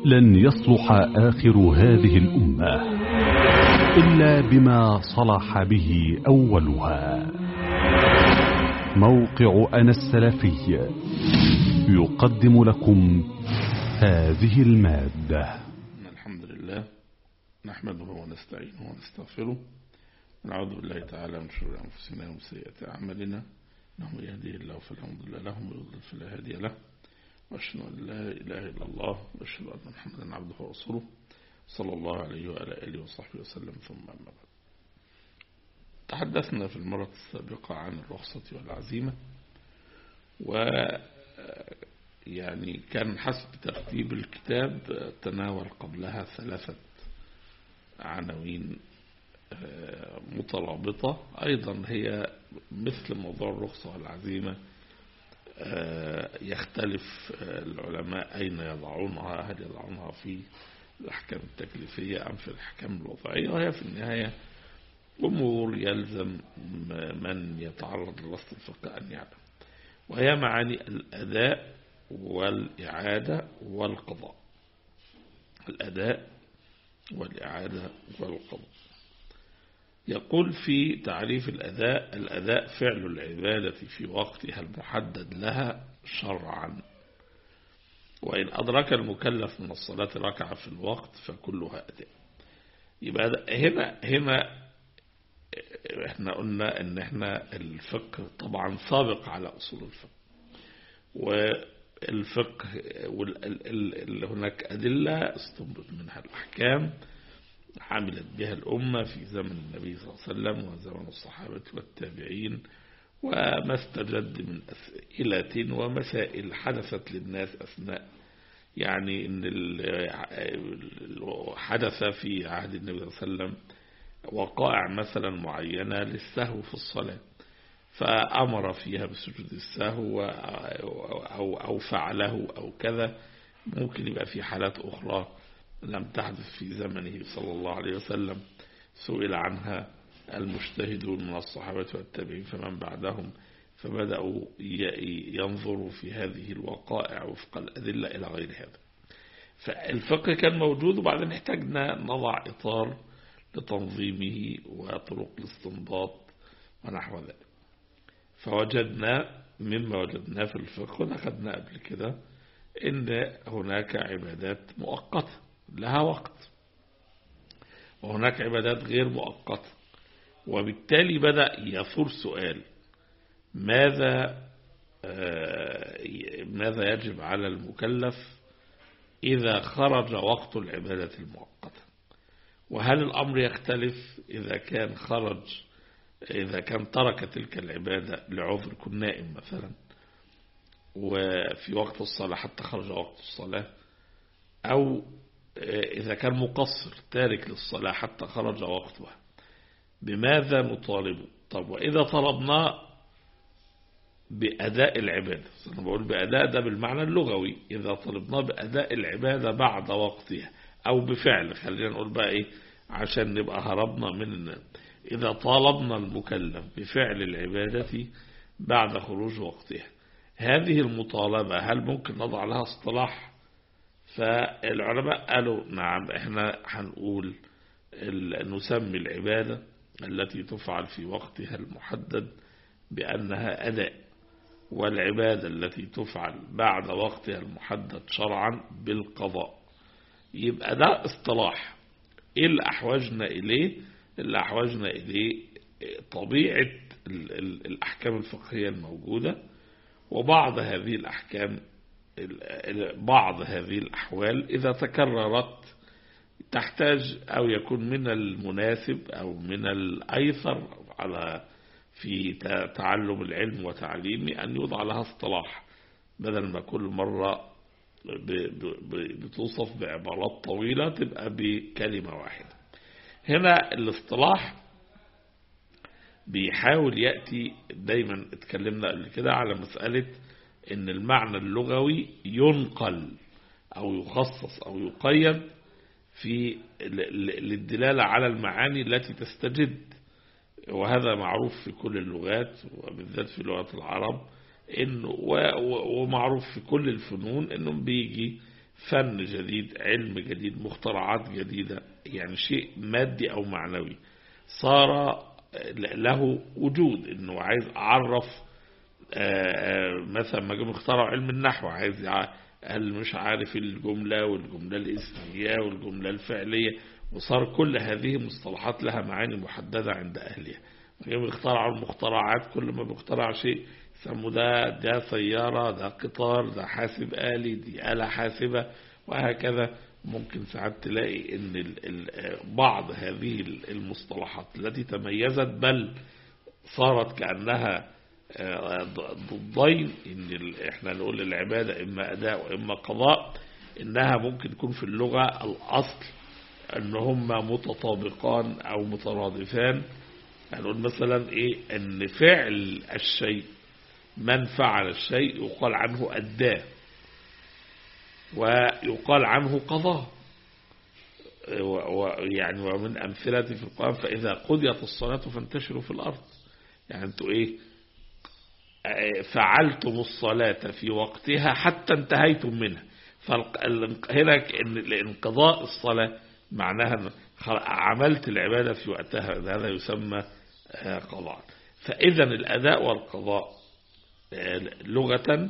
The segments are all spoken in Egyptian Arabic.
لن يصلح آخر هذه الأمة إلا بما صلح به أولها موقع أنا السلفي يقدم لكم هذه المادة الحمد لله نحمده ونستعينه ونستغفره ونعوذ بالله تعالى من شرور أنفسنا ومن سيئات أعمالنا إنه يهديه الله فلا مضل له ومن يضلل فلا هادي له وأشهد أن لا إله إلا الله وأشهد أن محمدا عبده ورسوله صلى الله عليه وعلى آله وصحبه وسلم ثم أما بعد تحدثنا في المرة السابقة عن الرخصة والعزيمة و يعني كان حسب ترتيب الكتاب تناول قبلها ثلاثة عناوين مترابطة أيضا هي مثل موضوع الرخصة والعزيمة يختلف العلماء أين يضعونها هل يضعونها في الأحكام التكليفية أم في الأحكام الوضعية وهي في النهاية أمور يلزم من يتعرض لوسط الفقه أن يعلم وهي معاني الأداء والإعادة والقضاء الأداء والإعادة والقضاء يقول في تعريف الأداء الأداء فعل العبادة في وقتها المحدد لها شرعا وإن أدرك المكلف من الصلاة ركعة في الوقت فكلها أداء يبقى هنا هنا احنا قلنا ان احنا الفقه طبعا سابق على أصول الفقه والفقه اللي هناك أدلة استنبط منها الأحكام عملت بها الأمة في زمن النبي صلى الله عليه وسلم وزمن الصحابة والتابعين وما استجد من أسئلة ومسائل حدثت للناس أثناء يعني إن حدث في عهد النبي صلى الله عليه وسلم وقائع مثلا معينة للسهو في الصلاة فأمر فيها بسجود السهو أو, أو فعله أو كذا ممكن يبقى في حالات أخرى لم تحدث في زمنه صلى الله عليه وسلم سئل عنها المجتهدون من الصحابة والتابعين فمن بعدهم فبدأوا ينظروا في هذه الوقائع وفق الأدلة إلى غير هذا فالفقه كان موجود وبعدين احتاجنا نضع إطار لتنظيمه وطرق الاستنباط ونحو ذلك فوجدنا مما وجدناه في الفقه ونخدنا قبل كده إن هناك عبادات مؤقتة لها وقت وهناك عبادات غير مؤقتة وبالتالي بدأ يثور سؤال ماذا ماذا يجب على المكلف إذا خرج وقت العبادة المؤقتة وهل الأمر يختلف إذا كان خرج إذا كان ترك تلك العبادة لعذر كن نائم مثلا وفي وقت الصلاة حتى خرج وقت الصلاة أو إذا كان مقصر تارك للصلاة حتى خرج وقتها بماذا نطالبه طب وإذا طلبنا بأداء العبادة أنا بقول بأداء ده بالمعنى اللغوي إذا طلبنا بأداء العبادة بعد وقتها أو بفعل خلينا نقول بقى إيه عشان نبقى هربنا من إذا طالبنا المكلف بفعل العبادة بعد خروج وقتها هذه المطالبة هل ممكن نضع لها اصطلاح فالعلماء قالوا نعم احنا هنقول نسمي العبادة التي تفعل في وقتها المحدد بأنها أداء والعبادة التي تفعل بعد وقتها المحدد شرعا بالقضاء يبقى ده اصطلاح ايه اللي احوجنا اليه اللي احوجنا اليه طبيعة الاحكام الفقهية الموجودة وبعض هذه الاحكام بعض هذه الأحوال إذا تكررت تحتاج أو يكون من المناسب أو من الأيسر على في تعلم العلم وتعليمه أن يوضع لها اصطلاح بدل ما كل مرة بتوصف بعبارات طويلة تبقى بكلمة واحدة هنا الاصطلاح بيحاول يأتي دايما اتكلمنا قبل كده على مسألة ان المعنى اللغوي ينقل او يخصص او يقيد في للدلالة على المعاني التي تستجد وهذا معروف في كل اللغات وبالذات في لغة العرب إنه ومعروف في كل الفنون إنه بيجي فن جديد علم جديد مخترعات جديدة يعني شيء مادي أو معنوي صار له وجود انه عايز اعرف مثلا ما جم اخترعوا علم النحو عايز هل مش عارف الجملة والجملة الاسمية والجملة الفعلية وصار كل هذه مصطلحات لها معاني محددة عند أهلها جم اخترعوا المخترعات كل ما بيخترع شيء يسموا ده ده سيارة ده قطار ده حاسب آلي دي آلة حاسبة وهكذا ممكن ساعات تلاقي ان بعض هذه المصطلحات التي تميزت بل صارت كأنها ضدين ان احنا نقول العبادة اما اداء واما قضاء انها ممكن تكون في اللغة الاصل ان هما متطابقان او مترادفان هنقول مثلا ايه ان فعل الشيء من فعل الشيء يقال عنه أداه ويقال عنه قضاه يعني ومن أمثلة في القرآن فإذا قضيت الصلاة فانتشروا في الأرض يعني أنتوا إيه فعلتم الصلاة في وقتها حتى انتهيتم منها فهنا انقضاء الصلاة معناها عملت العبادة في وقتها هذا يسمى قضاء فإذا الأداء والقضاء لغة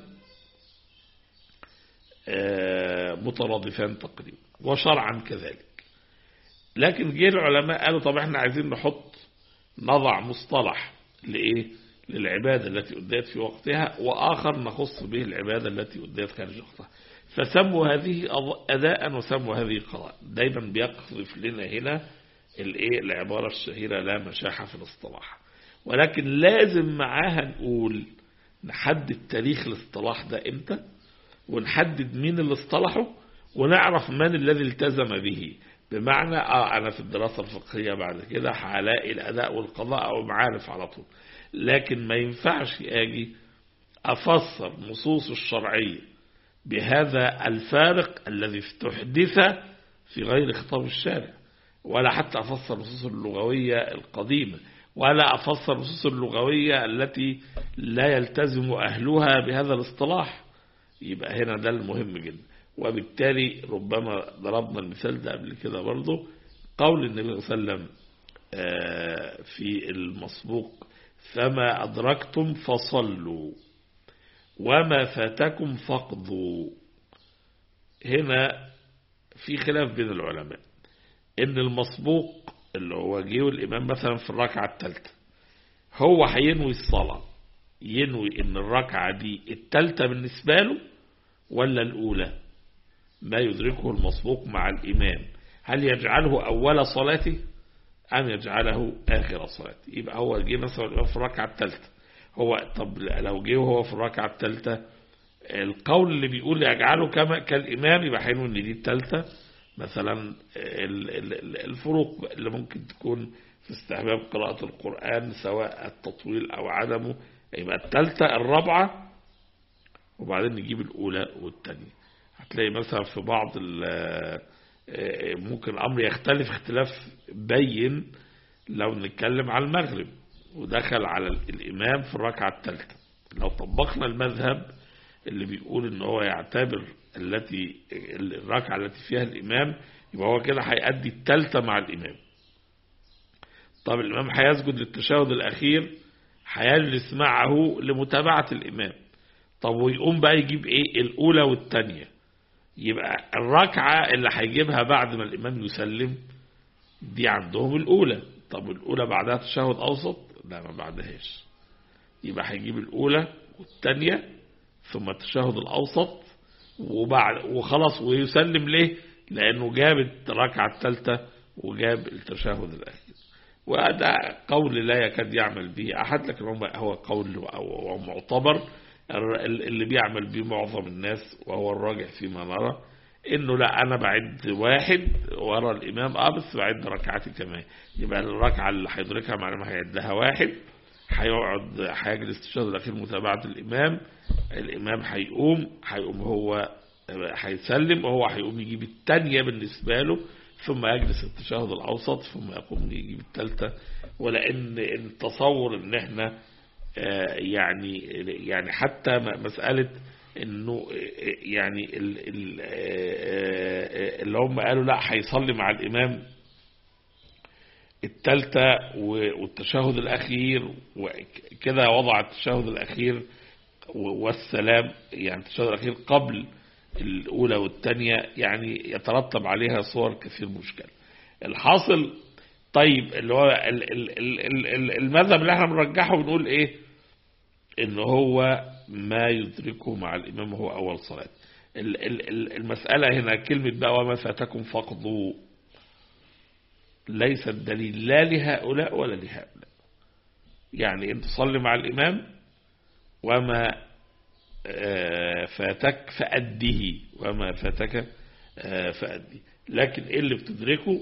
مترادفان تقريبا وشرعا كذلك لكن جه العلماء قالوا طب احنا عايزين نحط نضع مصطلح لإيه للعبادة التي أديت في وقتها وآخر نخص به العبادة التي أديت خارج وقتها فسموا هذه أداء وسموا هذه قضاء دايما بيقذف لنا هنا الايه العبارة الشهيرة لا مشاحة في الاصطلاح ولكن لازم معاها نقول نحدد تاريخ الاصطلاح ده امتى ونحدد مين اللي اصطلحه ونعرف من الذي التزم به بمعنى اه انا في الدراسة الفقهية بعد كده هلاقي الاداء والقضاء او معارف على طول لكن ما ينفعش اجي افسر نصوص الشرعية بهذا الفارق الذي استحدث في غير خطاب الشارع ولا حتى أفسر النصوص اللغوية القديمة ولا أفسر النصوص اللغوية التي لا يلتزم أهلها بهذا الاصطلاح يبقى هنا ده المهم جدا وبالتالي ربما ضربنا المثال ده قبل كده برضه قول النبي صلى الله عليه وسلم في المسبوق فما أدركتم فصلوا وما فاتكم فاقضوا هنا في خلاف بين العلماء ان المسبوق اللي هو جه الامام مثلا في الركعه الثالثه هو هينوي الصلاه ينوي ان الركعه دي الثالثه بالنسبه له ولا الاولى ما يدركه المسبوق مع الامام هل يجعله اول صلاته ام يجعله اخر صلاته يبقى هو جه مثلا في الركعه الثالثه هو طب لو جه وهو في الركعه الثالثه القول اللي بيقول يجعله كما كالامام يبقى هينوي ان دي الثالثه مثلا الفروق اللي ممكن تكون في استحباب قراءة القرآن سواء التطويل أو عدمه يبقى الثالثة الرابعة وبعدين نجيب الأولى والثانية هتلاقي مثلا في بعض ممكن الأمر يختلف اختلاف بين لو نتكلم على المغرب ودخل على الإمام في الركعة الثالثة لو طبقنا المذهب اللي بيقول ان هو يعتبر التي الركعة التي فيها الإمام يبقى هو كده هيأدي التالتة مع الإمام طب الإمام هيسجد للتشهد الأخير هيجلس معه لمتابعة الإمام طب ويقوم بقى يجيب إيه الأولى والثانية يبقى الركعة اللي هيجيبها بعد ما الإمام يسلم دي عندهم الأولى طب الأولى بعدها تشهد أوسط لا ما بعدهاش يبقى هيجيب الأولى والثانية ثم التشهد الأوسط وبعد وخلاص ويسلم ليه لأنه جاب الركعة الثالثة وجاب التشهد الأخير وهذا قول لا يكاد يعمل به أحد لكن هو قول أو معتبر اللي بيعمل به معظم الناس وهو الراجح فيما نرى انه لا انا بعد واحد ورا الامام اه بس بعد ركعتي كمان يبقى الركعه اللي هيدركها معناها هيعدها واحد هيقعد هيجلس التشهد الاخير متابعه الامام الامام هيقوم هيقوم هو هيسلم وهو هيقوم يجيب الثانيه بالنسبه له ثم يجلس التشهد الاوسط ثم يقوم يجيب الثالثه ولان التصور ان احنا يعني يعني حتى مساله انه يعني اللي هم قالوا لا هيصلي مع الامام التالتة والتشهد الاخير وكده وضع التشهد الاخير والسلام يعني التشهد الاخير قبل الاولى والثانية يعني يترتب عليها صور كثير مشكلة الحاصل طيب اللي هو المذهب اللي احنا بنرجحه بنقول ايه ان هو ما يدركه مع الامام هو اول صلاة المسألة هنا كلمة بقى وما فاتكم فقضوا ليس الدليل لا لهؤلاء ولا لهؤلاء يعني انت صلي مع الامام وما فاتك فأده وما فاتك فأده لكن ايه اللي بتدركه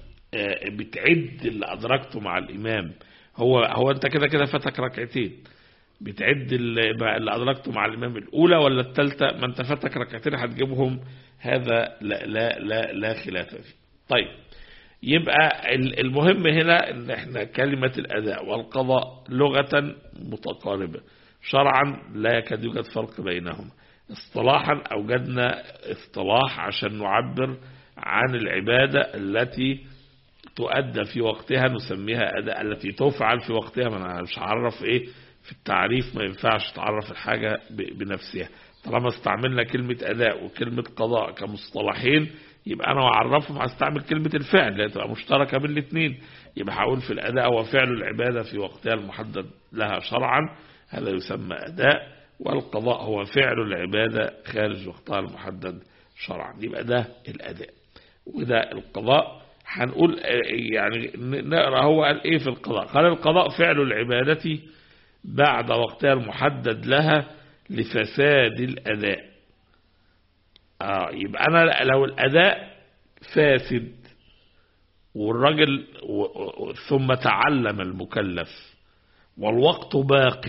بتعد اللي أدركته مع الإمام هو هو أنت كده كده فاتك ركعتين بتعد اللي أدركته مع الإمام الأولى ولا الثالثة ما أنت فاتك ركعتين هتجيبهم هذا لا لا لا, لا خلاف فيه طيب يبقى المهم هنا ان احنا كلمة الأداء والقضاء لغة متقاربة شرعا لا يكاد يوجد فرق بينهما اصطلاحا أوجدنا اصطلاح عشان نعبر عن العبادة التي تؤدى في وقتها نسميها أداء التي تفعل في وقتها ما انا مش هعرف ايه في التعريف ما ينفعش تعرف الحاجة بنفسها طالما استعملنا كلمة أداء وكلمة قضاء كمصطلحين يبقى أنا أعرفهم هستعمل كلمة الفعل اللي تبقى مشتركة بين الاثنين يبقى هقول في الأداء هو فعل العبادة في وقتها المحدد لها شرعا هذا يسمى أداء والقضاء هو فعل العبادة خارج وقتها المحدد شرعا يبقى ده الأداء وده القضاء هنقول يعني نقرأ هو قال ايه في القضاء قال القضاء فعل العبادة بعد وقتها المحدد لها لفساد الأداء آه يبقى أنا لو الأداء فاسد والرجل ثم تعلم المكلف والوقت باق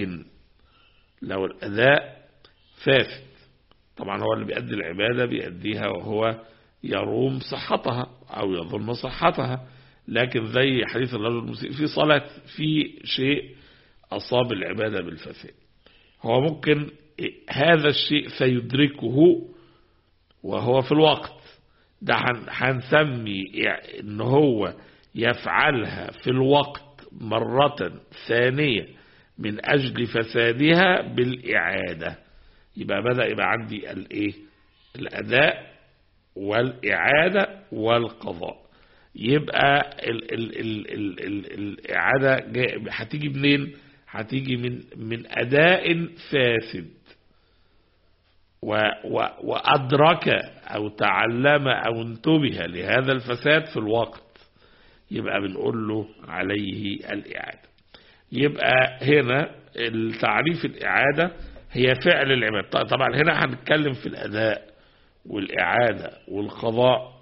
لو الأداء فاسد طبعا هو اللي بيأدي العبادة بيأديها وهو يروم صحتها أو يظن صحتها لكن زي حديث الرجل المسيء في صلاة في شيء أصاب العبادة بالفساد هو ممكن هذا الشيء فيدركه وهو في الوقت ده هنسمي ان هو يفعلها في الوقت مرة ثانية من أجل فسادها بالإعادة يبقى بدأ يبقى عندي الايه الأداء والإعادة والقضاء يبقى ال ال ال ال ال الإعادة هتيجي منين هتيجي من من أداء فاسد و و وأدرك أو تعلم أو انتبه لهذا الفساد في الوقت يبقى بنقول له عليه الإعادة يبقى هنا التعريف الإعادة هي فعل العباد طبعا هنا هنتكلم في الأداء والإعادة والقضاء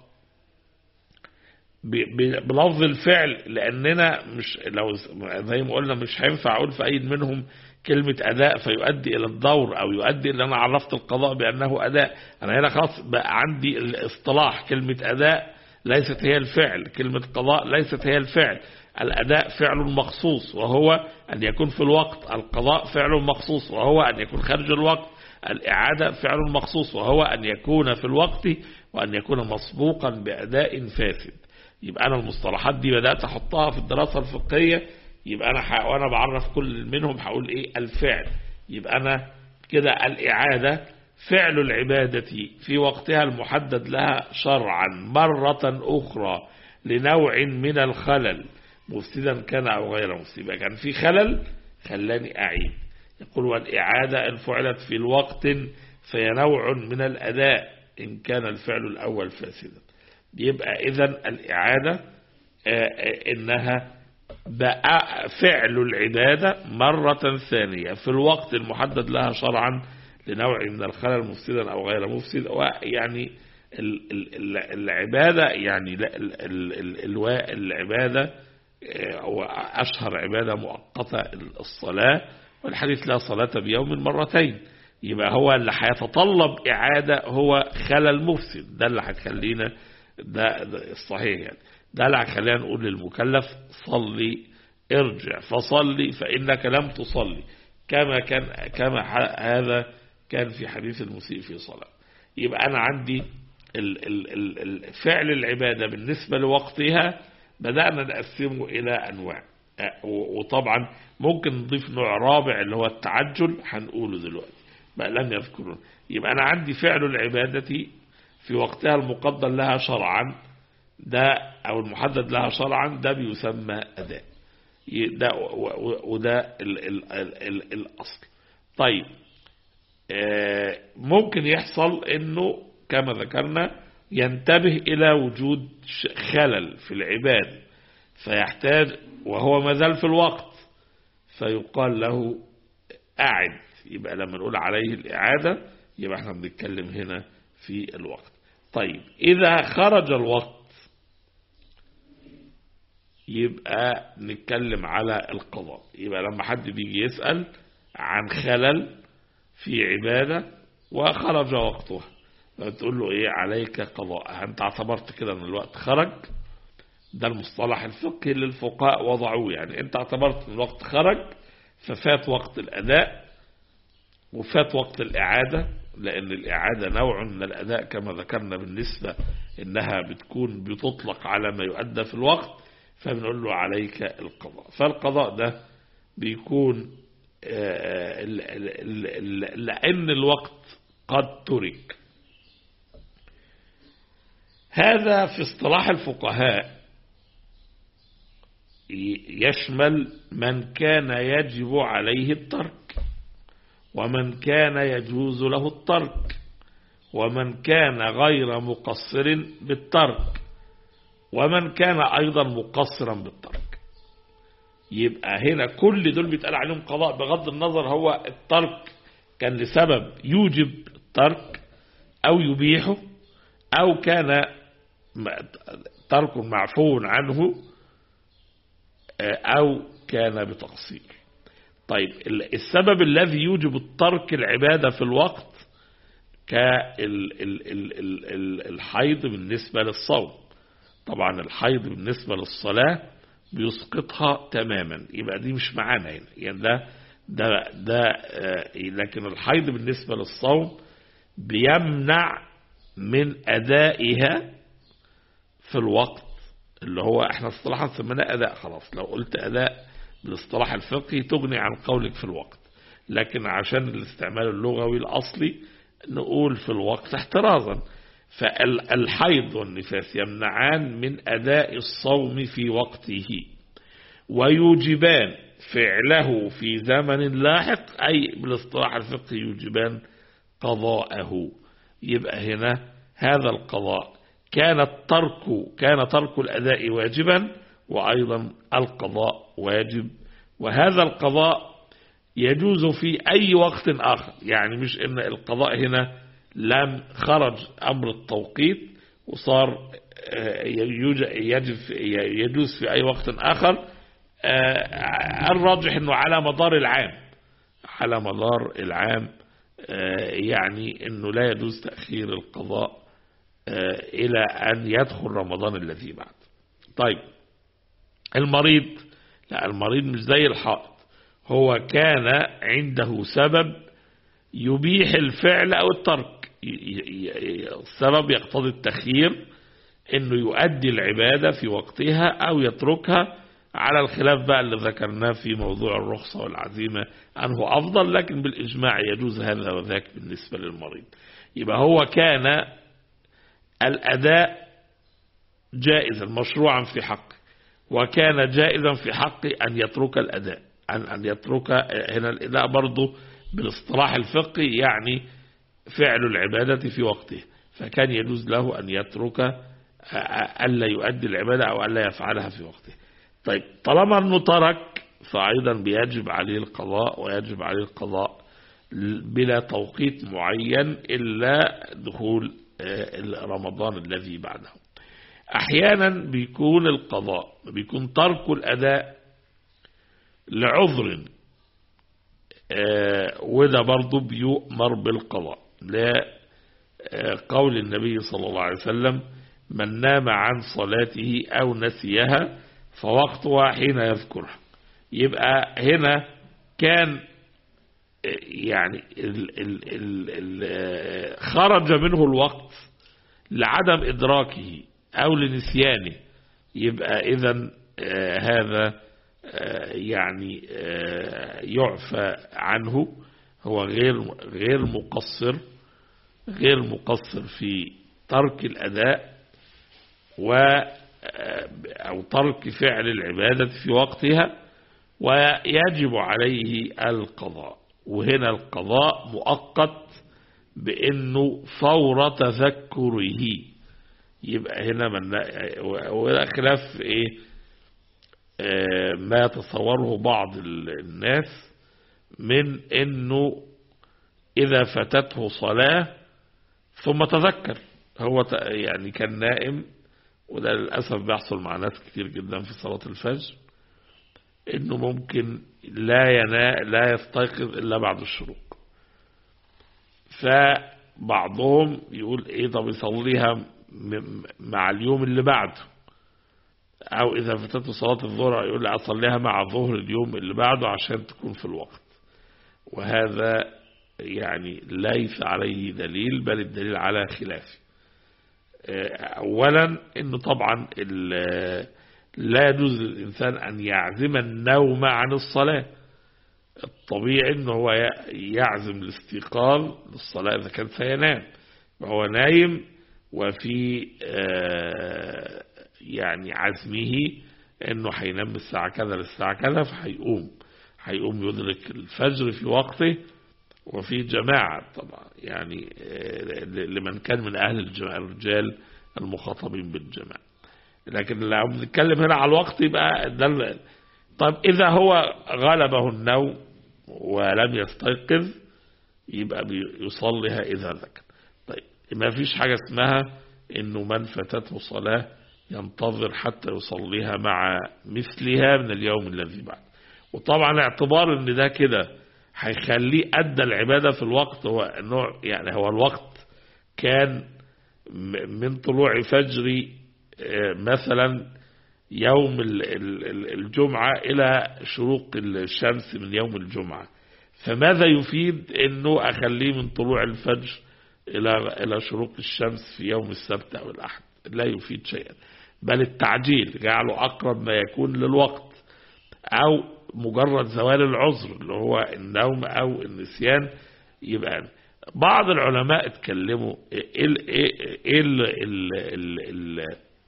بلفظ الفعل لأننا مش لو زي ما قلنا مش هينفع أقول في أي منهم كلمة أداء فيؤدي إلى الدور أو يؤدي إلى أنا عرفت القضاء بأنه أداء أنا هنا خلاص بقى عندي الاصطلاح كلمة أداء ليست هي الفعل كلمة قضاء ليست هي الفعل الأداء فعل مخصوص وهو أن يكون في الوقت القضاء فعل مخصوص وهو أن يكون خارج الوقت الإعادة فعل مخصوص وهو أن يكون في الوقت وأن يكون مسبوقا بأداء فاسد يبقى أنا المصطلحات دي بدأت أحطها في الدراسة الفقهية يبقى أنا ح... وأنا بعرف كل منهم هقول إيه الفعل يبقى أنا كده الإعادة فعل العبادة في وقتها المحدد لها شرعا مرة أخرى لنوع من الخلل مفسدا كان أو غير مفسد كان في خلل خلاني أعيد يقول والإعادة إن فعلت في الوقت فهي نوع من الأداء إن كان الفعل الأول فاسدا يبقى إذا الإعادة إنها بقى فعل العبادة مرة ثانية في الوقت المحدد لها شرعا لنوع من الخلل مفسدا أو غير مفسد ويعني العبادة يعني العبادة وأشهر عبادة مؤقتة الصلاة والحديث لا صلاة بيوم مرتين يبقى هو اللي هيتطلب إعادة هو خلل مفسد ده اللي هتخلينا ده, ده الصحيح يعني ده اللي هتخلينا نقول للمكلف صلي ارجع فصلي فإنك لم تصلي كما كان كما هذا كان في حديث المسيء في صلاة يبقى أنا عندي ال- ال- ال- ال- فعل العبادة بالنسبة لوقتها بدأنا نقسمه إلى أنواع أه، و- وطبعا ممكن نضيف نوع رابع اللي هو التعجل هنقوله دلوقتي بقى لم يذكرون يبقى أنا عندي فعل العبادة في وقتها المقدر لها شرعا ده أو المحدد لها شرعا ده بيسمى أداء ي- ده و- و- وده ال ال ال ال الأصل طيب آه، ممكن يحصل انه كما ذكرنا ينتبه الى وجود ش- خلل في العباد فيحتاج وهو ما زال في الوقت فيقال له أعد يبقى لما نقول عليه الإعادة يبقى احنا بنتكلم هنا في الوقت طيب إذا خرج الوقت يبقى نتكلم على القضاء يبقى لما حد بيجي يسأل عن خلل في عبادة وخرج وقتها فتقول له ايه عليك قضاء انت اعتبرت كده ان الوقت خرج ده المصطلح الفقهي اللي الفقهاء وضعوه يعني انت اعتبرت ان الوقت خرج ففات وقت الاداء وفات وقت الاعادة لان الاعادة نوع من الاداء كما ذكرنا بالنسبة انها بتكون بتطلق على ما يؤدى في الوقت فبنقول له عليك القضاء فالقضاء ده بيكون آه، ال- ال- ال- لأن الوقت قد ترك هذا في اصطلاح الفقهاء ي- يشمل من كان يجب عليه الترك ومن كان يجوز له الترك ومن كان غير مقصر بالترك ومن كان أيضا مقصرا بالترك يبقى هنا كل دول بيتقال عليهم قضاء بغض النظر هو الترك كان لسبب يوجب الترك أو يبيحه أو كان م- ترك معفو عنه آه، أو كان بتقصير طيب ال- السبب الذي يوجب الترك العبادة في الوقت كالحيض بالنسبة للصوم طبعا الحيض بالنسبة للصلاة بيسقطها تماما يبقى دي مش معانا هنا يعني ده ده ده آه، لكن الحيض بالنسبة للصوم بيمنع من أدائها في الوقت اللي هو احنا اصطلاحا سميناه أداء خلاص لو قلت أداء بالاصطلاح الفقهي تغني عن قولك في الوقت لكن عشان الاستعمال اللغوي الأصلي نقول في الوقت احترازا فالحيض والنفاس يمنعان من أداء الصوم في وقته ويوجبان فعله في زمن لاحق أي بالاصطلاح الفقهي يوجبان قضاءه يبقى هنا هذا القضاء كان الترك كان ترك الأداء واجبا وأيضا القضاء واجب وهذا القضاء يجوز في أي وقت آخر يعني مش إن القضاء هنا لم خرج أمر التوقيت وصار آه، يوج- يجب يجوز في أي وقت آخر آه، الراجح أنه على مدار العام على مدار العام آه، يعني أنه لا يجوز تأخير القضاء آه، إلى أن يدخل رمضان الذي بعد طيب المريض لا المريض مش زي الحائط هو كان عنده سبب يبيح الفعل أو الترك ي- ي- ي- السبب يقتضي التخيير انه يؤدي العبادة في وقتها او يتركها على الخلاف بقى اللي ذكرناه في موضوع الرخصة والعزيمة أنه أفضل لكن بالإجماع يجوز هذا وذاك بالنسبة للمريض يبقى هو كان الأداء جائزا مشروعا في حقه وكان جائزا في حقه أن يترك الأداء أن أن يترك هنا الأداء برضه بالاصطلاح الفقهي يعني فعل العبادة في وقته فكان يجوز له أن يترك ألا يؤدي العبادة أو ألا يفعلها في وقته طيب طالما أنه ترك فأيضا بيجب عليه القضاء ويجب عليه القضاء بلا توقيت معين إلا دخول رمضان الذي بعده أحيانا بيكون القضاء بيكون ترك الأداء لعذر وده برضو بيؤمر بالقضاء لا قول النبي صلى الله عليه وسلم من نام عن صلاته أو نسيها فوقتها حين يذكرها يبقى هنا كان يعني ال ال ال ال خرج منه الوقت لعدم إدراكه أو لنسيانه يبقى إذا هذا يعني يعفى عنه هو غير غير مقصر غير مقصر في ترك الأداء و أو ترك فعل العبادة في وقتها ويجب عليه القضاء وهنا القضاء مؤقت بأنه فور تذكره يبقى هنا من ولا خلاف إيه ما يتصوره بعض الناس من أنه إذا فاتته صلاة ثم تذكر هو يعني كان نائم وده للأسف بيحصل مع ناس كتير جدا في صلاة الفجر انه ممكن لا ينا لا يستيقظ الا بعد الشروق فبعضهم يقول ايه طب يصليها مع اليوم اللي بعده او اذا فاتته صلاة الظهر يقول لي اصليها مع ظهر اليوم اللي بعده عشان تكون في الوقت وهذا يعني ليس عليه دليل بل الدليل على خلافه اولا انه طبعا لا يجوز للإنسان أن يعزم النوم عن الصلاة الطبيعي أنه هو يعزم الاستيقاظ للصلاة إذا كان سينام وهو نايم وفي يعني عزمه أنه هينام من الساعة كذا للساعة كذا فهيقوم هيقوم يدرك الفجر في وقته وفي جماعة طبعا يعني لمن كان من أهل الرجال المخاطبين بالجماعة لكن لو بنتكلم هنا على الوقت يبقى ده طب إذا هو غلبه النوم ولم يستيقظ يبقى يصليها إذا ذكر طيب ما فيش حاجة اسمها إنه من فاتته صلاة ينتظر حتى يصليها مع مثلها من اليوم الذي بعد وطبعا اعتبار ان ده كده هيخليه أدى العبادة في الوقت هو نوع يعني هو الوقت كان من طلوع فجر مثلا يوم الجمعة إلى شروق الشمس من يوم الجمعة فماذا يفيد أنه أخليه من طلوع الفجر إلى إلى شروق الشمس في يوم السبت أو الأحد لا يفيد شيئا بل التعجيل جعله أقرب ما يكون للوقت أو مجرد زوال العذر اللي هو النوم أو النسيان يبقى بعض العلماء اتكلموا ايه ال ايه ال ال ال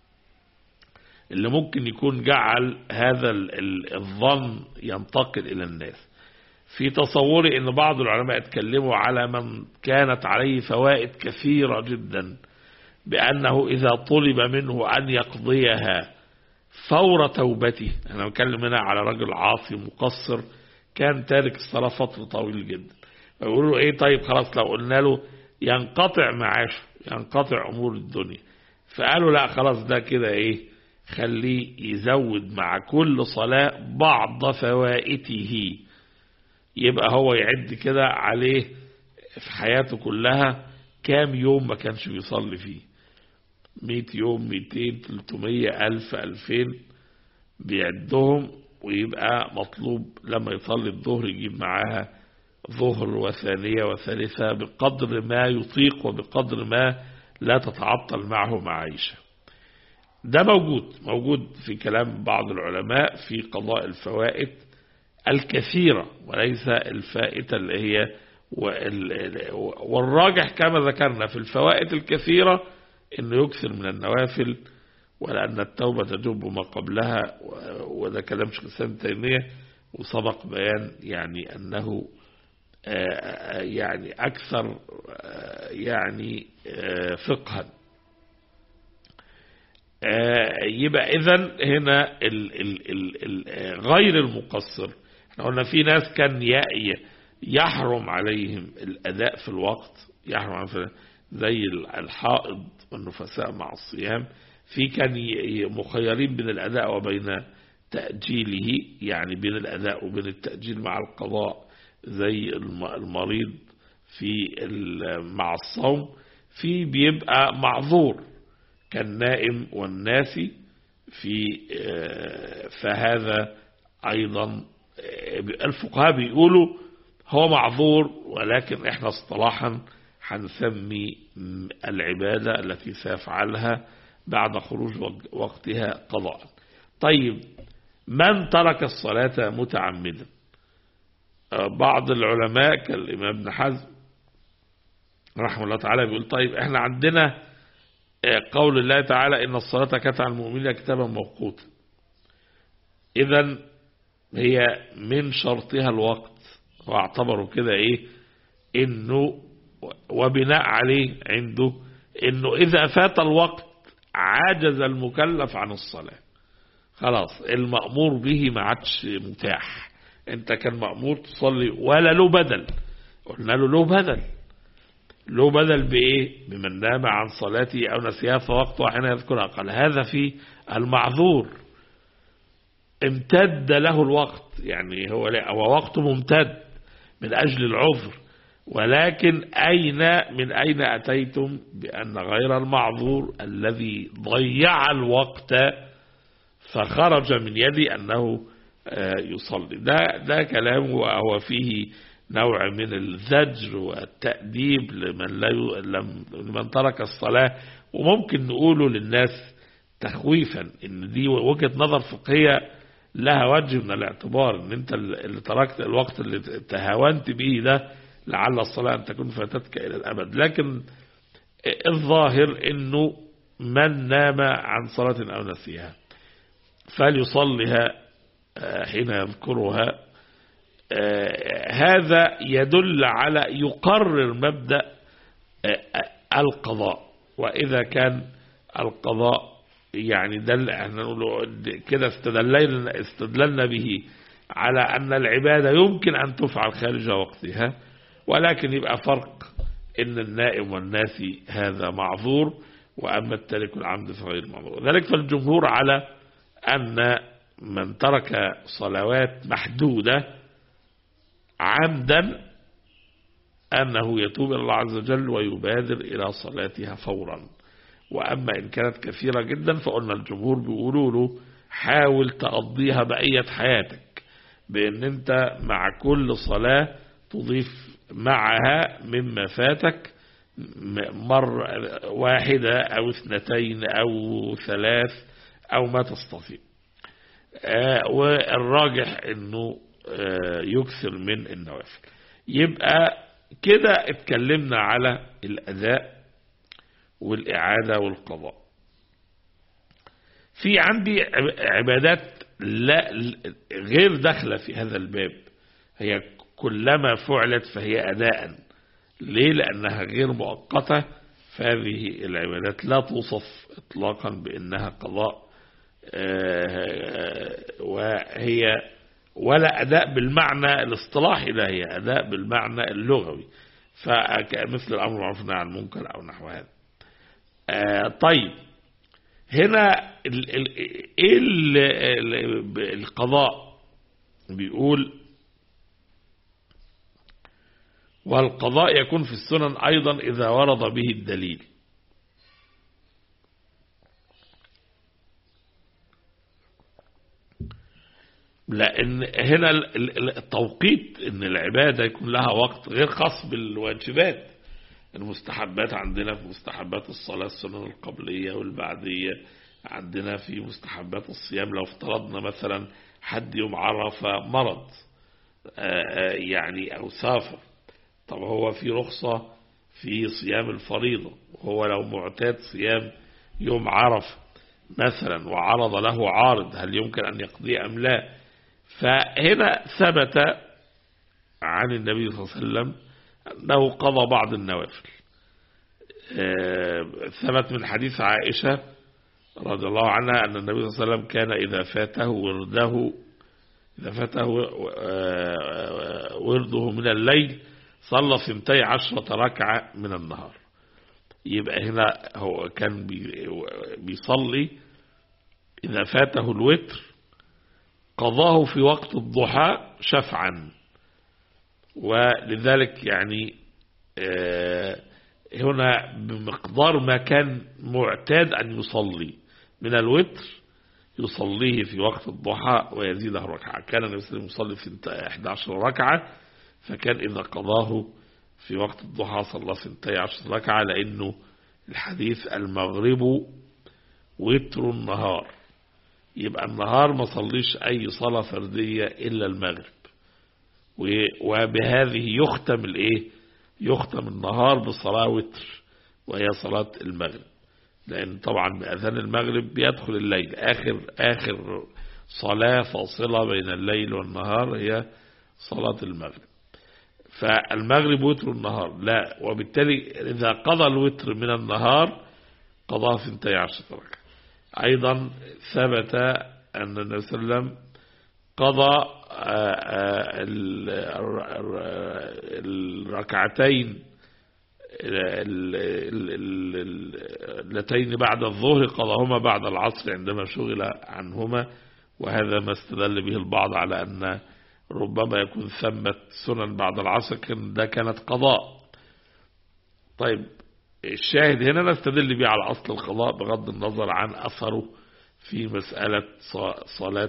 اللي ممكن يكون جعل هذا الظن ينتقل إلى الناس في تصوري أن بعض العلماء اتكلموا على من كانت عليه فوائد كثيرة جدا بأنه إذا طلب منه أن يقضيها فور توبته أنا بتكلم هنا على رجل عاصي مقصر كان تارك الصلاة فترة طويل جدا فيقولوا له إيه طيب خلاص لو قلنا له ينقطع معاشه ينقطع أمور الدنيا فقالوا لا خلاص ده كده إيه خليه يزود مع كل صلاة بعض فوائته يبقى هو يعد كده عليه في حياته كلها كام يوم ما كانش بيصلي فيه 100 يوم 200 300 ألف 2000 بيعدهم ويبقى مطلوب لما يصلي الظهر يجيب معاها ظهر وثانية وثالثة بقدر ما يطيق وبقدر ما لا تتعطل معه معيشه ده موجود موجود في كلام بعض العلماء في قضاء الفوائد الكثيرة وليس الفائتة اللي هي والراجح كما ذكرنا في الفوائد الكثيرة انه يكثر من النوافل ولأن التوبة تجب ما قبلها وده كلام شيخ الإسلام تيمية وسبق بيان يعني أنه يعني أكثر يعني فقها يبقى إذا هنا ال ال ال ال غير المقصر احنا قلنا في ناس كان يحرم عليهم الأداء في الوقت يحرم عليهم زي الحائض والنفساء مع الصيام في كان مخيرين بين الأداء وبين تأجيله يعني بين الأداء وبين التأجيل مع القضاء زي المريض في مع الصوم في بيبقى معذور كالنائم والناسي في فهذا أيضا الفقهاء بيقولوا هو معذور ولكن احنا اصطلاحا هنسمي العبادة التي سيفعلها بعد خروج وقتها قضاء طيب من ترك الصلاة متعمدا بعض العلماء كالإمام ابن حزم رحمه الله تعالى بيقول طيب احنا عندنا قول الله تعالى إن الصلاة كانت على المؤمنين كتابا موقوتا إذا هي من شرطها الوقت واعتبروا كده إيه إنه وبناء عليه عنده إنه إذا فات الوقت عجز المكلف عن الصلاة خلاص المأمور به ما عادش متاح انت كان مأمور تصلي ولا له بدل قلنا له له بدل له بدل بإيه بمن نام عن صلاته أو نسيها فوقته حين يذكرها قال هذا في المعذور امتد له الوقت يعني هو هو وقته ممتد من أجل العذر ولكن أين من أين أتيتم بأن غير المعذور الذي ضيع الوقت فخرج من يدي أنه يصلي ده, ده كلام وهو فيه نوع من الزجر والتأديب لمن, لا لمن ترك الصلاة وممكن نقوله للناس تخويفا ان دي وجهة نظر فقهية لها وجه من الاعتبار ان انت اللي تركت الوقت اللي تهاونت به ده لعل الصلاة ان تكون فاتتك الى الابد لكن الظاهر انه من نام عن صلاة او نسيها فليصلها حين يذكرها هذا يدل على يقرر مبدأ القضاء وإذا كان القضاء يعني دل احنا نقول كده استدللنا استدللنا به على أن العبادة يمكن أن تفعل خارج وقتها ولكن يبقى فرق إن النائم والناسي هذا معذور وأما التارك العمد فغير معذور ذلك فالجمهور على أن من ترك صلوات محدودة عمدا أنه يتوب إلى الله عز وجل ويبادر إلى صلاتها فورا وأما إن كانت كثيرة جدا فقلنا الجمهور بيقولوا له حاول تقضيها بقية حياتك بأن أنت مع كل صلاة تضيف معها مما فاتك مرة واحدة أو اثنتين أو ثلاث أو ما تستطيع والراجح أنه يكثر من النوافل يبقى كده اتكلمنا على الأداء والإعادة والقضاء في عندي عبادات لا غير داخلة في هذا الباب هي كلما فعلت فهي أداء ليه لأنها غير مؤقتة فهذه العبادات لا توصف إطلاقا بأنها قضاء وهي ولا أداء بالمعنى الاصطلاحي لا هي أداء بالمعنى اللغوي فمثل الأمر معروف عن المنكر أو نحو هذا طيب هنا ال ال ال ال القضاء بيقول والقضاء يكون في السنن أيضا إذا ورد به الدليل لأن هنا التوقيت أن العبادة يكون لها وقت غير خاص بالواجبات المستحبات عندنا في مستحبات الصلاة السنن القبلية والبعدية عندنا في مستحبات الصيام لو افترضنا مثلا حد يوم عرفة مرض يعني أو سافر طب هو في رخصة في صيام الفريضة هو لو معتاد صيام يوم عرفة مثلا وعرض له عارض هل يمكن أن يقضي أم لا فهنا ثبت عن النبي صلى الله عليه وسلم أنه قضى بعض النوافل ثبت من حديث عائشة رضي الله عنها أن النبي صلى الله عليه وسلم كان إذا فاته ورده إذا فاته ورده من الليل صلى ثنتي عشرة ركعة من النهار يبقى هنا هو كان بيصلي إذا فاته الوتر قضاه في وقت الضحى شفعا ولذلك يعني هنا بمقدار ما كان معتاد أن يصلي من الوتر يصليه في وقت الضحى ويزيده ركعة كان النبي صلى الله عليه وسلم يصلي في 11 ركعة فكان إذا قضاه في وقت الضحى صلى سنتي عشر ركعة لأنه الحديث المغرب وتر النهار يبقى النهار ما صليش أي صلاة فردية إلا المغرب وبهذه يختم الإيه يختم النهار بصلاة وتر وهي صلاة المغرب لأن طبعا بأذان المغرب بيدخل الليل آخر آخر صلاة فاصلة بين الليل والنهار هي صلاة المغرب فالمغرب وتر النهار لا وبالتالي إذا قضى الوتر من النهار قضاه في عشر ركعة أيضا ثبت أن النبي صلى الله عليه وسلم قضى الركعتين اللتين بعد الظهر قضاهما بعد العصر عندما شغل عنهما وهذا ما استدل به البعض على أن ربما يكون ثمة سنن بعد العصر كان ده كانت قضاء طيب الشاهد هنا نستدل به على أصل القضاء بغض النظر عن أثره في مسألة صلاة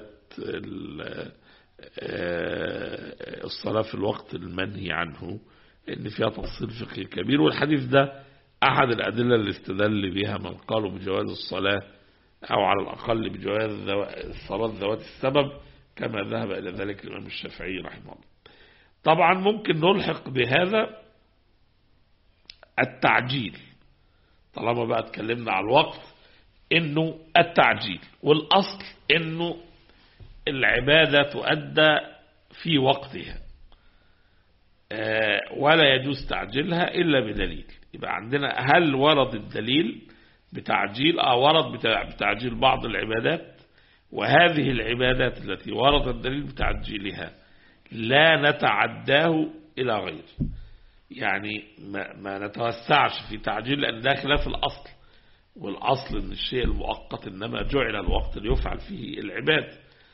الصلاة في الوقت المنهي عنه ان فيها تفصيل فقهي كبير والحديث ده أحد الأدلة اللي استدل بها من قالوا بجواز الصلاة أو على الأقل بجواز الصلاة ذوات السبب كما ذهب إلى ذلك الإمام الشافعي رحمه الله طبعا ممكن نلحق بهذا التعجيل طالما بقى اتكلمنا على الوقت انه التعجيل والاصل انه العبادة تؤدى في وقتها ولا يجوز تعجيلها إلا بدليل يبقى عندنا هل ورد الدليل بتعجيل اه ورد بتعجيل بعض العبادات وهذه العبادات التي ورد الدليل بتعجيلها لا نتعداه إلى غير يعني ما, ما نتوسعش في تعجيل لأن ده خلاف الأصل والأصل أن الشيء المؤقت إنما جعل الوقت ليفعل فيه العباد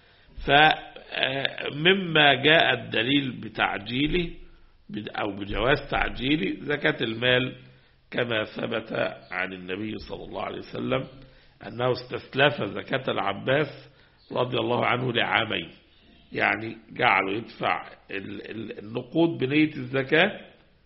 فمما جاء الدليل بتعجيله أو بجواز تعجيله زكاة المال كما ثبت عن النبي صلى الله عليه وسلم أنه استسلف زكاة العباس رضي الله عنه لعامين يعني جعله يدفع النقود بنية الزكاة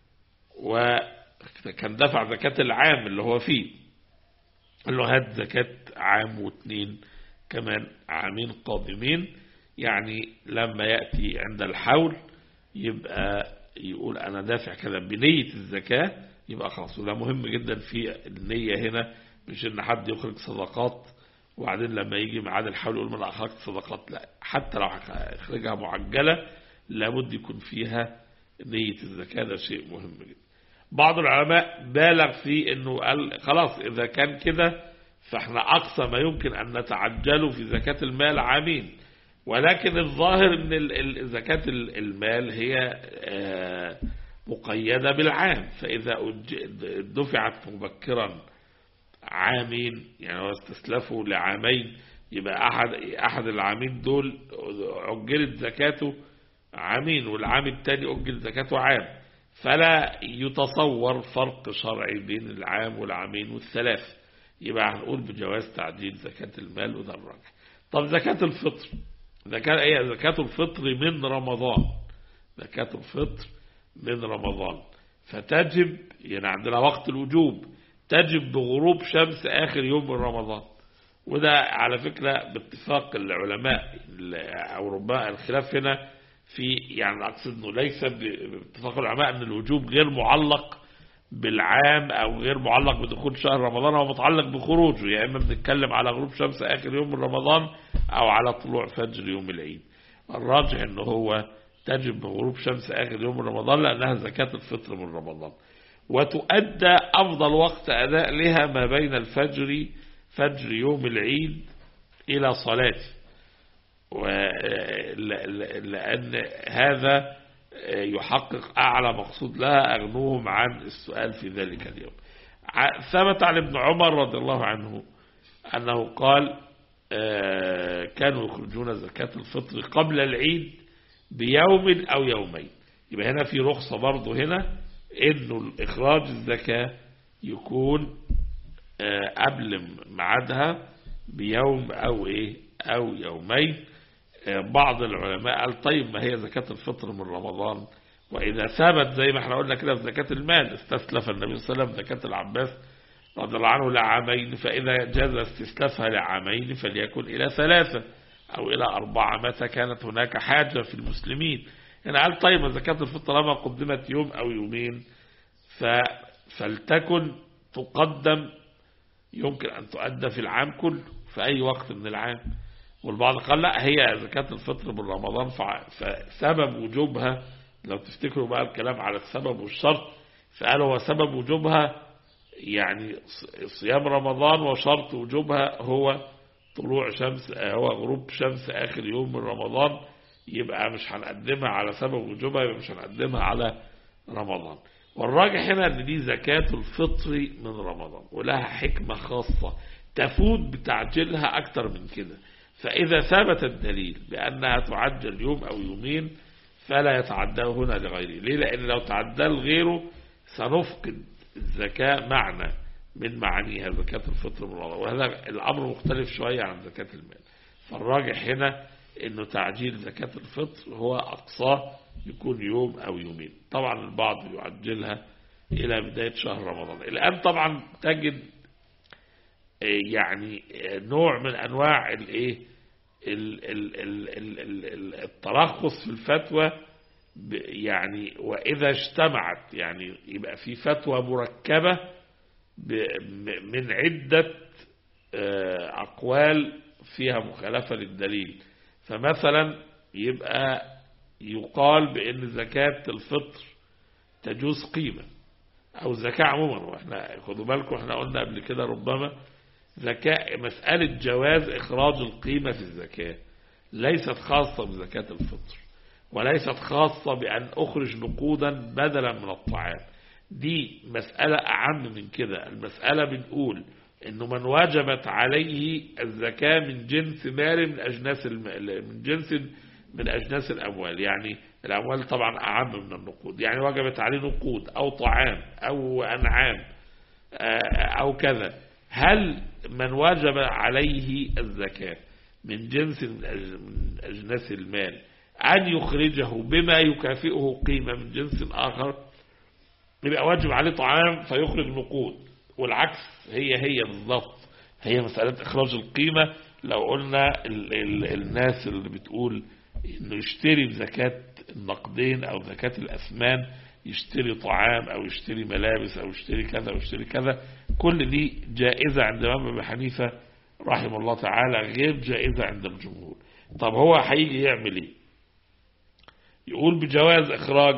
وكان دفع زكاة العام اللي هو فيه قال له هات زكاة عام واثنين كمان عامين قادمين يعني لما يأتي عند الحول يبقى يقول أنا دافع كذا بنية الزكاة يبقى خلاص وده مهم جدا في النية هنا مش ان حد يخرج صدقات وبعدين لما يجي ميعاد الحول يقول من أخرجت صدقات لا حتى لو أخرجها معجلة لابد يكون فيها نية الزكاة ده شيء مهم جدا بعض العلماء بالغ في انه قال خلاص اذا كان كده فاحنا اقصى ما يمكن ان نتعجله في زكاة المال عامين ولكن الظاهر ان زكاة المال هي مقيدة بالعام فاذا دفعت مبكرا عامين يعني هو استسلفوا لعامين يبقى احد احد العامين دول عجلت زكاته عامين والعام الثاني اجل زكاته عام فلا يتصور فرق شرعي بين العام والعامين والثلاث يبقى هنقول بجواز تعديل زكاة المال وده الراجح طب زكاة الفطر زكاة ايه زكاة الفطر من رمضان زكاة الفطر من رمضان فتجب يعني عندنا وقت الوجوب تجب بغروب شمس آخر يوم من رمضان وده على فكرة باتفاق العلماء أو ربما الخلاف هنا في يعني أقصد أنه ليس باتفاق العلماء أن الوجوب غير معلق بالعام أو غير معلق بدخول شهر رمضان هو متعلق بخروجه يا يعني إما بنتكلم على غروب شمس آخر يوم من رمضان أو على طلوع فجر يوم العيد الراجح أنه هو تجب بغروب شمس آخر يوم من رمضان لأنها زكاة الفطر من رمضان وتؤدى أفضل وقت أداء لها ما بين الفجر فجر يوم العيد إلى صلاته لأن هذا يحقق أعلى مقصود لها أغنوهم عن السؤال في ذلك اليوم ثبت عن ابن عمر رضي الله عنه أنه قال كانوا يخرجون زكاة الفطر قبل العيد بيوم أو يومين يبقى هنا في رخصة برضه هنا انه اخراج الزكاة يكون قبل ميعادها بيوم او ايه او يومين بعض العلماء قال طيب ما هي زكاة الفطر من رمضان وإذا ثبت زي ما احنا قلنا كده في زكاة المال استسلف النبي صلى الله عليه وسلم زكاة العباس رضي الله عنه لعامين فإذا جاز استسلافها لعامين فليكن إلى ثلاثة أو إلى أربعة متى كانت هناك حاجة في المسلمين هنا قال طيب زكاة الفطر لما قدمت يوم أو يومين ف فلتكن تقدم يمكن أن تؤدى في العام كله في أي وقت من العام والبعض قال لا هي زكاة الفطر من رمضان فسبب وجوبها لو تفتكروا بقى الكلام على السبب والشرط فقال هو سبب وجوبها يعني صيام رمضان وشرط وجوبها هو طلوع شمس هو غروب شمس آخر يوم من رمضان يبقى مش هنقدمها على سبب وجوبها يبقى مش هنقدمها على رمضان والراجح هنا ان دي زكاة الفطر من رمضان ولها حكمة خاصة تفوت بتعجيلها أكتر من كده فإذا ثبت الدليل بأنها تعجل يوم أو يومين فلا يتعداه هنا لغيره ليه لأن لو تعدى لغيره سنفقد الزكاة معنى من معانيها زكاة الفطر من رمضان وهذا الأمر مختلف شوية عن زكاة المال فالراجح هنا أنه تعجيل زكاة الفطر هو أقصاه يكون يوم أو يومين طبعا البعض يعجلها إلى بداية شهر رمضان الآن طبعا تجد يعني نوع من أنواع الإيه الترخص في الفتوى يعني وإذا اجتمعت يعني يبقى في فتوى مركبة من عدة أقوال فيها مخالفة للدليل فمثلا يبقى يقال بأن زكاة الفطر تجوز قيمة أو الزكاة عموما واحنا خدوا بالكم احنا قلنا قبل كده ربما زكاة مسألة جواز إخراج القيمة في الزكاة ليست خاصة بزكاة الفطر وليست خاصة بأن أخرج نقودا بدلا من الطعام دي مسألة أعم من كده المسألة بنقول إنه من وجبت عليه الزكاة من جنس مال من أجناس من جنس من أجناس الأموال يعني الأموال طبعا أعم من النقود يعني وجبت عليه نقود أو طعام أو أنعام أو كذا هل من وجب عليه الزكاة من جنس من أجناس المال أن يخرجه بما يكافئه قيمة من جنس آخر يبقى واجب عليه طعام فيخرج نقود والعكس هي هي بالضبط هي مسألة إخراج القيمة لو قلنا ال ال الناس اللي بتقول إنه يشتري بزكاة النقدين أو زكاة الأثمان يشتري طعام أو يشتري ملابس أو يشتري كذا أو يشتري كذا كل دي جائزة عند الإمام أبي حنيفة رحمه الله تعالى غير جائزة عند الجمهور طب هو هيجي يعمل ايه يقول بجواز إخراج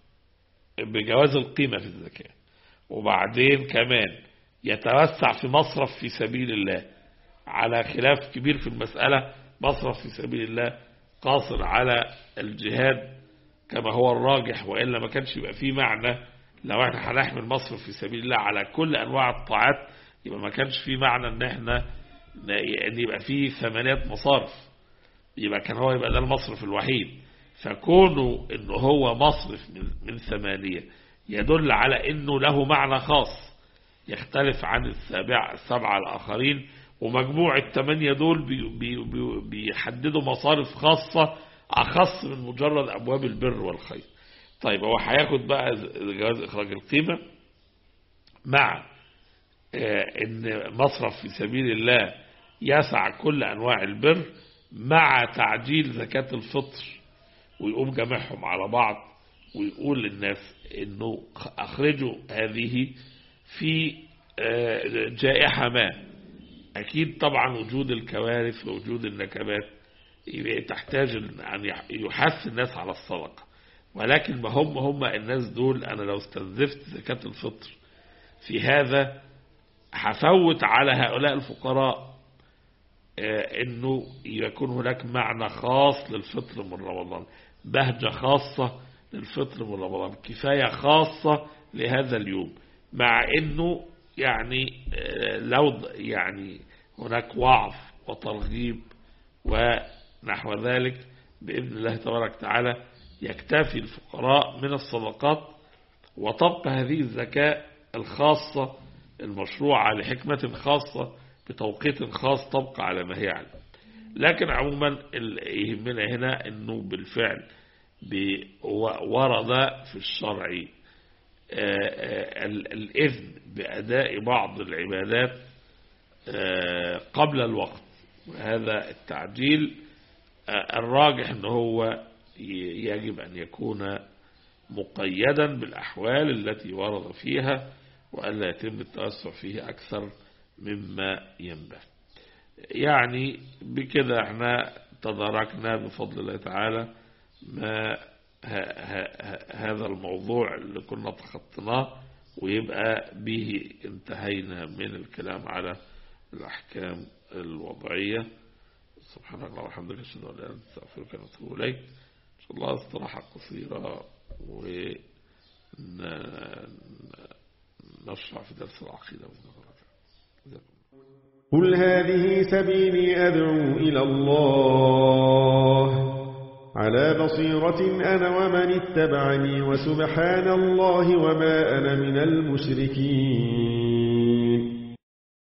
بجواز القيمة في الزكاة وبعدين كمان يتوسع في مصرف في سبيل الله على خلاف كبير في المسألة مصرف في سبيل الله قاصر على الجهاد كما هو الراجح وإلا ما كانش يبقى فيه معنى لو احنا هنحمل مصرف في سبيل الله على كل أنواع الطاعات يبقى ما كانش فيه معنى ان احنا ان يبقى فيه ثمانية مصارف يبقى كان هو يبقى ده المصرف الوحيد فكونه انه هو مصرف من, من ثمانية يدل على انه له معنى خاص يختلف عن السابع السبعة الآخرين ومجموع الثمانية دول بي بي بي بيحددوا مصارف خاصة أخص من مجرد أبواب البر والخير طيب هو هياخد بقى جواز إخراج القيمة مع ان مصرف في سبيل الله يسع كل أنواع البر مع تعجيل زكاة الفطر ويقوم جمعهم على بعض ويقول للناس انه اخرجوا هذه في جائحة ما اكيد طبعا وجود الكوارث ووجود النكبات تحتاج ان يحث الناس على الصدقة ولكن ما هم هم الناس دول انا لو استنزفت زكاة الفطر في هذا هفوت على هؤلاء الفقراء انه يكون هناك معنى خاص للفطر من رمضان بهجة خاصة للفطر من رمضان كفاية خاصة لهذا اليوم مع انه يعني لو يعني هناك وعظ وترغيب ونحو ذلك بإذن الله تبارك وتعالى يكتفي الفقراء من الصدقات وتبقى هذه الزكاة الخاصة المشروعة لحكمة خاصة بتوقيت خاص تبقى على ما هي عليه لكن عموما يهمنا هنا انه بالفعل ب- و- ورد في الشرع آه، آه، ال- الإذن بأداء بعض العبادات آه، قبل الوقت وهذا التعجيل آه، الراجح أنه هو ي- يجب أن يكون مقيدا بالأحوال التي ورد فيها وألا يتم التوسع فيه أكثر مما ينبغي يعني بكده احنا تداركنا بفضل الله تعالى ما ه- ه- ه- هذا الموضوع اللي كنا تخطيناه ويبقى به انتهينا من الكلام على الأحكام الوضعية سبحانك اللهم وبحمدك اشهد ان لا اله الا انت استغفرك واتوب اليك ان شاء الله استراحة قصيرة ونشرع في درس العقيدة بإذن الله تعالى جزاكم قل هذه سبيلي أدعو إلى الله على بصيرة أنا ومن اتبعني وسبحان الله وما أنا من المشركين